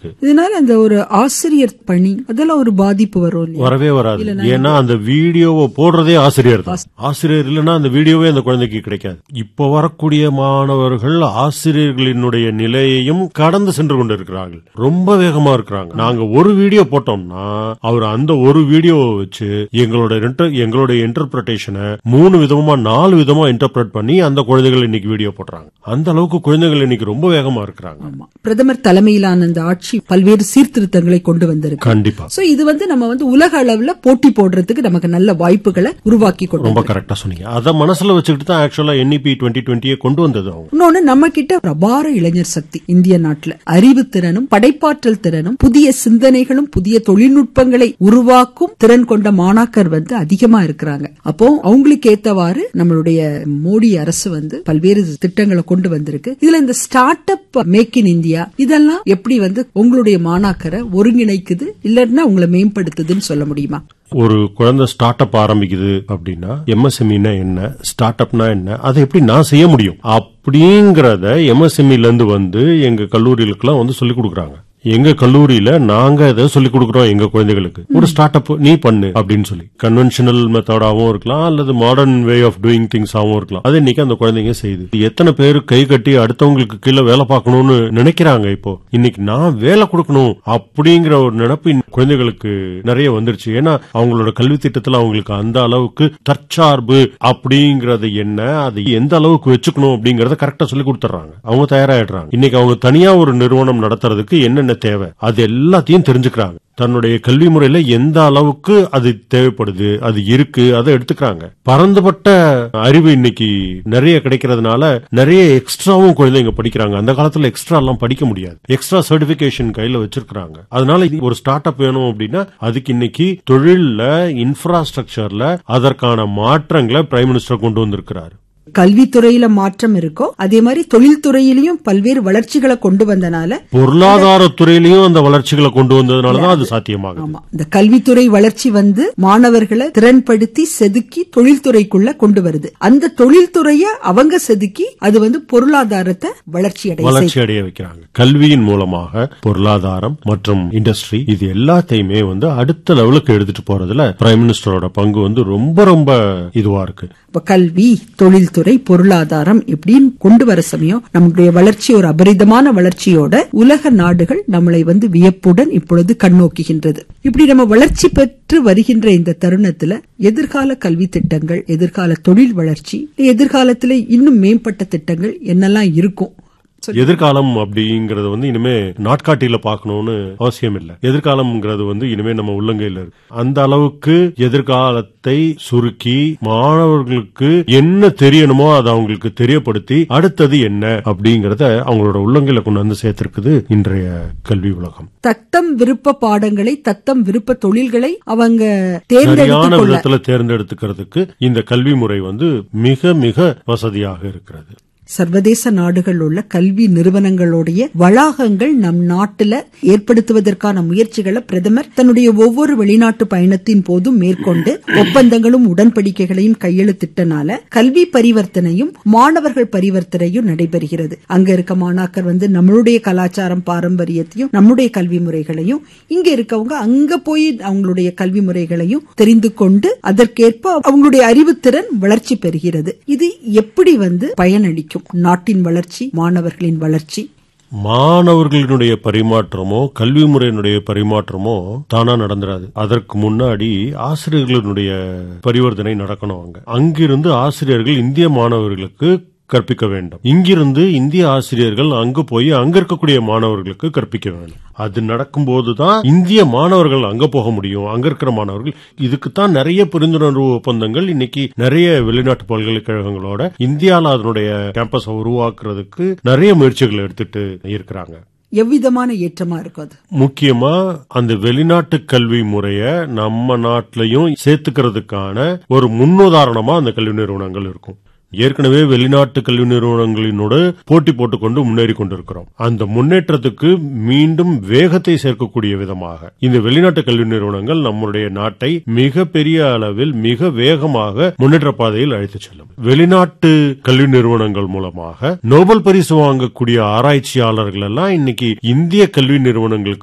இருக்கு இதனால அந்த ஒரு ஆசிரியர் பணி அதெல்லாம் ஒரு பாதிப்பு வரும் இல்லையா வரவே வராது ஏன்னா அந்த வீடியோவை போடுறதே ஆசிரியர் தான் ஆசிரியர் இல்லைன்னா அந்த வீடியோவே அந்த குழந்தைக்கு கிடைக்காது இப்போ வரக்கூடிய மாணவர்கள் ஆசிரியர்களினுடைய நிலையையும் கடந்து சென்று கொண்டிருக்கிறார்கள் ரொம்ப வேகமா இருக்கிறாங்க நாங்க ஒரு வீடியோ போட்டோம்னா அவர் அந்த ஒரு வீடியோவை வச்சு எங்களோட inter- எங்களுடைய இன்டர்பிரேஷனை மூணு விதமா நாலு விதமா இன்டர்பிரட் பண்ணி அந்த குழந்தைகள் இன்னைக்கு வீடியோ போடுறாங்க அந்த அளவுக்கு குழந்தைகள் இன்னைக்கு ரொம்ப வேகமா இருக்கிறாங்க ஆமா பிரதமர் தலைமையிலான அந்த ஆட்சி பல்வேறு சீர்திருத்தங்களை கொண்டு வந்திருக்கு கண்டிப்பா சோ இது வந்து நம்ம வந்து உலக அளவுல போட்டி போடுறதுக்கு நமக்கு நல்ல வாய்ப்புகளை உருவாக்கி கொண்டு ரொம்ப கரெக்டா சொன்னீங்க அதை மனசுல வச்சுக்கிட்டு தான் ஆக்சுவலா என்இபி டுவெண்ட்டி டுவெண்ட்டியை கொண்டு வந்தது அவங்க இன்னொன்னு நம்ம கிட்ட ஒரு அபார இளைஞர் சக்தி இந்திய நாட்டுல அறிவு திறனும் படைப்பாற்றல் திறனும் புதிய சிந்தனைகளும் புதிய தொழில்நுட்பங்களை உருவாக்கும் திறன் கொண்ட மாணாக்கர் வந்து அதிகமா இருக்கிறாங்க அப்போ அவங்களுக்கு ஏத்தவாறு நம்மளுடைய மோடி அரசு வந்து பல்வேறு திட்டங்களை கொண்டு வந்திருக்கு இதுல இந்த start up make in India இதெல்லாம் எப்படி வந்து உங்களுடைய மாணாக்கரை ஒருங்கிணைக்குது இல்லன்னா உங்களை மேம்படுத்துதுன்னு சொல்ல முடியுமா ஒரு குழந்தை ஸ்டார்ட் அப் ஆரம்பிக்குது அப்படின்னா எம்எஸ்எம்இனா என்ன ஸ்டார்ட் அப்னா என்ன அதை எப்படி நான் செய்ய முடியும் அப்படிங்கறத எம்எஸ்எம்இல இருந்து வந்து எங்க கல்லூரிகளுக்கெல்லாம் வந்து சொல்லி கொடுக்குறாங்க எங்க கல்லூரியில நாங்க இதை சொல்லி கொடுக்குறோம் எங்க குழந்தைகளுக்கு ஒரு ஸ்டார்ட் அப் நீ பண்ணு அப்படின்னு சொல்லி கன்வென்ஷனல் மெத்தடாவும் இருக்கலாம் அல்லது மாடர்ன் வே ஆஃப் டூயிங் திங்ஸாவும் இருக்கலாம் அது இன்னைக்கு அந்த குழந்தைங்க செய்யுது எத்தனை பேர் கை கட்டி அடுத்தவங்களுக்கு கீழே வேலை பார்க்கணும்னு நினைக்கிறாங்க இப்போ இன்னைக்கு நான் வேலை கொடுக்கணும் அப்படிங்கிற ஒரு நினைப்பு இந்த குழந்தைகளுக்கு நிறைய வந்துருச்சு ஏன்னா அவங்களோட கல்வி திட்டத்துல அவங்களுக்கு அந்த அளவுக்கு தற்சார்பு அப்படிங்கறது என்ன அதை எந்த அளவுக்கு வச்சுக்கணும் அப்படிங்கறத கரெக்டா சொல்லி கொடுத்துறாங்க அவங்க தயாராயிடுறாங்க இன்னைக்கு அவங்க தனியா ஒரு நிறுவனம் நடத்துறதுக்கு என்னென்ன தேவை அது எல்லாத்தையும் தெரிஞ்சுக்கிறாங்க தன்னுடைய கல்வி முறையில எந்த அளவுக்கு அது தேவைப்படுது அது இருக்கு அதை எடுத்துக்கிறாங்க பரந்துபட்ட அறிவு இன்னைக்கு நிறைய கிடைக்கிறதுனால நிறைய எக்ஸ்ட்ராவும் குழந்தைங்க படிக்கிறாங்க அந்த காலத்துல எக்ஸ்ட்ரா எல்லாம் படிக்க முடியாது எக்ஸ்ட்ரா சர்டிபிகேஷன் கையில வச்சிருக்காங்க அதனால இது ஒரு ஸ்டார்ட் அப் வேணும் அப்படின்னா அதுக்கு இன்னைக்கு தொழில்ல இன்ஃப்ராஸ்ட்ரக்சர்ல அதற்கான மாற்றங்களை பிரைம் மினிஸ்டர் கொண்டு வந்திருக்கிறாரு கல்வித்துறையில மாற்றம் இருக்கோ அதே மாதிரி தொழில்துறையிலையும் பல்வேறு வளர்ச்சிகளை கொண்டு வந்தனால பொருளாதாரத்துறையிலையும் அந்த வளர்ச்சிகளை கொண்டு வந்ததுனாலதான் அது சாத்தியமாகுது ஆமா இந்த கல்வித்துறை வளர்ச்சி வந்து மாணவர்களை திறன்படுத்தி செதுக்கி தொழில்துறைக்குள்ள கொண்டு வருது அந்த தொழில்துறைய அவங்க செதுக்கி அது வந்து பொருளாதாரத்தை வளர்ச்சி அடைய வளர்ச்சி அடைய வைக்கிறாங்க கல்வியின் மூலமாக பொருளாதாரம் மற்றும் இண்டஸ்ட்ரி இது எல்லாத்தையுமே வந்து அடுத்த லெவலுக்கு எடுத்துட்டு போறதுல பிரைம் மினிஸ்டரோட பங்கு வந்து ரொம்ப ரொம்ப இதுவா இருக்கு இப்ப கல்வி தொழில்துறை பொருளாதாரம் இப்படின்னு கொண்டு வர சமயம் நம்முடைய வளர்ச்சி ஒரு அபரிதமான வளர்ச்சியோட உலக நாடுகள் நம்மளை வந்து வியப்புடன் இப்பொழுது கண்ணோக்குகின்றது இப்படி நம்ம வளர்ச்சி பெற்று வருகின்ற இந்த தருணத்துல எதிர்கால கல்வி திட்டங்கள் எதிர்கால தொழில் வளர்ச்சி எதிர்காலத்துல இன்னும் மேம்பட்ட திட்டங்கள் என்னெல்லாம் இருக்கும் எதிர்காலம் அப்படிங்கறது வந்து இனிமே நாட்காட்டியில பார்க்கணும்னு அவசியம் இல்லை எதிர்காலம்ங்கிறது வந்து இனிமே நம்ம உள்ளங்கையில இருக்கு அந்த அளவுக்கு எதிர்காலத்தை சுருக்கி மாணவர்களுக்கு என்ன தெரியணுமோ அதை அவங்களுக்கு தெரியப்படுத்தி அடுத்தது என்ன அப்படிங்கறத அவங்களோட உள்ளங்கையில கொண்டு வந்து சேர்த்திருக்குது இன்றைய கல்வி உலகம் தத்தம் விருப்ப பாடங்களை தத்தம் விருப்ப தொழில்களை அவங்க சரியான தேர்ந்தெடுத்துக் கொள்ள விதத்துல தேர்ந்தெடுத்துக்கிறதுக்கு இந்த கல்வி முறை வந்து மிக மிக வசதியாக இருக்கிறது சர்வதேச நாடுகள் உள்ள கல்வி நிறுவனங்களுடைய வளாகங்கள் நம் நாட்டுல ஏற்படுத்துவதற்கான முயற்சிகளை பிரதமர் தன்னுடைய ஒவ்வொரு வெளிநாட்டு பயணத்தின் போதும் மேற்கொண்டு ஒப்பந்தங்களும் உடன்படிக்கைகளையும் கையெழுத்திட்டனால கல்வி பரிவர்த்தனையும் மாணவர்கள் பரிவர்த்தனையும் நடைபெறுகிறது அங்க இருக்க மாணாக்கர் வந்து நம்மளுடைய கலாச்சாரம் பாரம்பரியத்தையும் நம்முடைய கல்வி முறைகளையும் இங்க இருக்கவங்க அங்க போய் அவங்களுடைய கல்வி முறைகளையும் தெரிந்து கொண்டு அதற்கேற்ப அவங்களுடைய அறிவுத்திறன் வளர்ச்சி பெறுகிறது இது எப்படி வந்து பயனளிக்கும் நாட்டின் வளர்ச்சி மாணவர்களின் வளர்ச்சி மாணவர்களினுடைய பரிமாற்றமோ கல்வி முறையினுடைய பரிமாற்றமோ தானா நடந்துராது அதற்கு முன்னாடி ஆசிரியர்களினுடைய பரிவர்த்தனை நடக்கணும் அங்க அங்கிருந்து ஆசிரியர்கள் இந்திய மாணவர்களுக்கு கற்பிக்க வேண்டும் இங்கிருந்து இந்திய ஆசிரியர்கள் அங்கு போய் அங்க இருக்கக்கூடிய மாணவர்களுக்கு கற்பிக்க வேண்டும் அது நடக்கும்போதுதான் இந்திய மாணவர்கள் அங்க போக முடியும் அங்க இருக்கிற மாணவர்கள் இதுக்குத்தான் நிறைய புரிந்துணர்வு ஒப்பந்தங்கள் இன்னைக்கு நிறைய வெளிநாட்டு பல்கலைக்கழகங்களோட இந்தியால அதனுடைய கேம்பஸை உருவாக்குறதுக்கு நிறைய முயற்சிகள் எடுத்துட்டு இருக்கிறாங்க எவ்விதமான ஏற்றமா இருக்கும் அது முக்கியமா அந்த வெளிநாட்டு கல்வி முறைய நம்ம நாட்டிலையும் சேர்த்துக்கிறதுக்கான ஒரு முன்னுதாரணமா அந்த கல்வி நிறுவனங்கள் இருக்கும் ஏற்கனவே வெளிநாட்டு கல்வி நிறுவனங்களினோடு போட்டி போட்டுக்கொண்டு முன்னேறி கொண்டிருக்கிறோம் அந்த முன்னேற்றத்துக்கு மீண்டும் வேகத்தை சேர்க்கக்கூடிய விதமாக இந்த வெளிநாட்டு கல்வி நிறுவனங்கள் நம்முடைய நாட்டை மிக பெரிய அளவில் மிக வேகமாக முன்னேற்ற பாதையில் அழைத்து செல்லும் வெளிநாட்டு கல்வி நிறுவனங்கள் மூலமாக நோபல் பரிசு வாங்கக்கூடிய ஆராய்ச்சியாளர்கள் எல்லாம் இன்னைக்கு இந்திய கல்வி நிறுவனங்களுக்கு